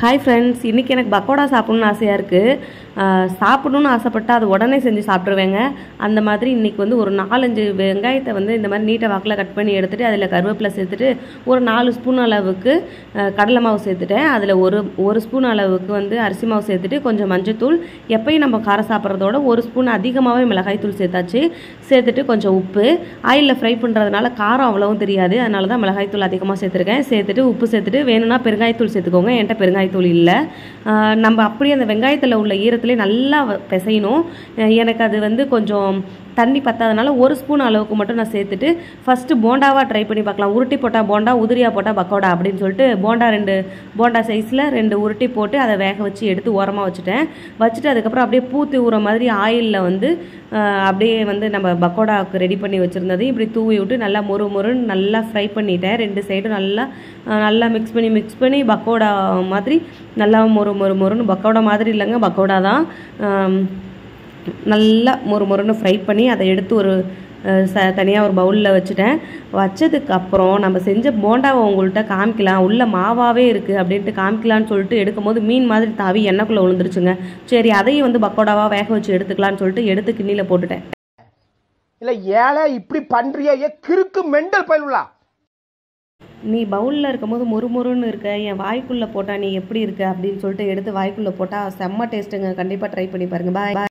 hi friends இன்றைக்கி எனக்கு பக்கோடா சாப்பிட்ணுன்னு ஆசையாக இருக்குது சாப்பிடணுன்னு ஆசைப்பட்டா அது உடனே செஞ்சு சாப்பிட்ருவேங்க அந்த மாதிரி இன்றைக்கி வந்து ஒரு நாலஞ்சு வெங்காயத்தை வந்து இந்த மாதிரி நீட்டை வாக்கில் கட் பண்ணி எடுத்துகிட்டு அதில் கருவேப்பிலை சேர்த்துட்டு ஒரு நாலு ஸ்பூன் அளவுக்கு அஹ், கடலை மாவு சேர்த்துட்டேன் அதில் ஒரு ஒரு ஸ்பூன் அளவுக்கு வந்து அரிசி மாவு சேர்த்துட்டு கொஞ்சம் மஞ்சத்தூள் எப்பயும் நம்ம காரம் சாப்பிட்றதோட ஒரு ஸ்பூன் அதிகமாகவே மிளகாய்த்தூள் சேர்த்தாச்சு சேர்த்துட்டு கொஞ்சம் உப்பு ஆயிலில் ஃப்ரை பண்ணுறதுனால காரம் அவ்வளவும் தெரியாது அதனால தான் மிளகாய்த்தூள் அதிகமாக சேர்த்துருக்கேன் சேர்த்துட்டு உப்பு சேர்த்துட்டு வேணும்னா பெருங்காயத்தூள் சேர்த்துக்கோங்க என்கிட்ட பெருங்காயத்தூள் இல்லை ஆஹ் நம்ம அப்படியே அந்த வெங்காயத்தில் உள்ள ஈரத்திலே நல்லா வ- பிசையணும் அஹ் எனக்கு அது வந்து கொஞ்சம் தண்ணி பத்தாதனால ஒரு ஸ்பூன் அளவுக்கு மட்டும் நான் சேர்த்துட்டு ஃபஸ்ட்டு போண்டாவாக ட்ரை பண்ணி பார்க்கலாம் உருட்டி போட்டால் போண்டா உதிரியாக போட்டால் பக்கோடா அப்படின்னு சொல்லிட்டு போண்டா ரெண்டு போண்டா சைஸில் ரெண்டு உருட்டி போட்டு அதை வேக வச்சு எடுத்து ஓரமாக வச்சுட்டேன் வச்சுட்டு அதுக்கப்புறம் அப்படியே பூத்தி ஊற மாதிரி ஆயிலில் வந்து ஆஹ், அப்படியே வந்து நம்ம பக்கோடாவுக்கு ரெடி பண்ணி வச்சுருந்ததையும் இப்படி தூவி விட்டு நல்லா மொறு மொறுன்னு நல்லா ஃப்ரை பண்ணிட்டேன் ரெண்டு சைடும் நல்லா ஆஹ், நல்லா மிக்ஸ் பண்ணி மிக்ஸ் பண்ணி பக்கோடா மாதிரி நல்லா மொறு மொறு மொறுன்னு பக்கோடா மாதிரி இல்லைங்க பக்கோடா தான் ஆம், நல்லா மொறு மொறுன்னு ஃப்ரை பண்ணி அதை எடுத்து ஒரு அஹ், ச தனியாக ஒரு பவுலில் வச்சுட்டேன் வச்சதுக்கு அப்புறம் நம்ம செஞ்ச போண்டாவை உங்கள்கிட்ட காமிக்கலாம் உள்ள மாவாவே இருக்குது அப்படின்ட்டு காமிக்கலான்னு சொல்லிட்டு எடுக்கும்போது மீன் மாதிரி தாவி எண்ணெய்க்குள்ளே விழுந்துருச்சுங்க சரி அதையும் வந்து பக்கோடாவாக வேக வச்சு எடுத்துக்கலான்னு சொல்லிட்டு எடுத்து கிண்ணியில் போட்டுட்டேன் இல்ல ஏழை இப்படி பண்றியே ஏ கிறுக்கு மெண்டல் பயிலுலா நீ பவுலில் இருக்கும்போது மொறுமொறுன்னு இருக்க என் வாய்க்குள்ளே போட்டால் நீ எப்படி இருக்க அப்படின்னு சொல்லிட்டு எடுத்து வாய்க்குள்ளே போட்டால் செம்ம டேஸ்ட்டுங்க கண்டிப்பாக ட்ரை பண்ணி பாருங்க பாய்